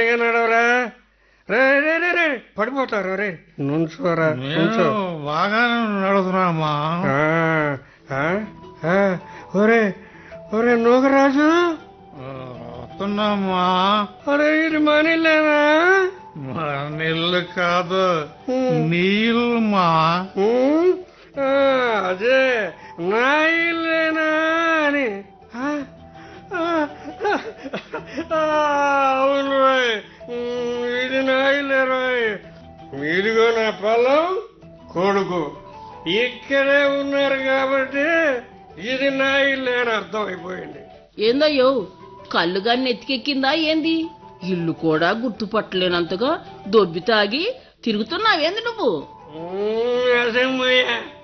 నడవరా రే రే రే రే పడిపోతారు రే నుంచోరా నుంచో నేను బాగానే నడుతున్నామా ఆ, ఆ, ఆ, ఒరే ఒరే నూగరాజు వస్తున్నామా ఒరే ఇది మనీలేనా మా నీళ్ళు కాదు నీళ్ళమా ఉమ్, ఆ, అదే నా ఇల్లేనా అని ఆ, ఆ, ఆ, అవును రోయ్. ఉమ్, ఇది నా ఇల్లే రోయ్ మీదిగో నా పొలం కొడుకు ఇక్కడే ఉన్నారు కాబట్టి ఇది నా ఇల్లే అని అర్థమైపోయింది ఏందయ్యో కళ్ళుగా నెత్తికెక్కిందా ఏంది ఇల్లు కూడా గుర్తుపట్టలేనంతగా దొబ్బి తాగి తిరుగుతున్నావేంది నువ్వు ఉమ్, అసమ్మయ్య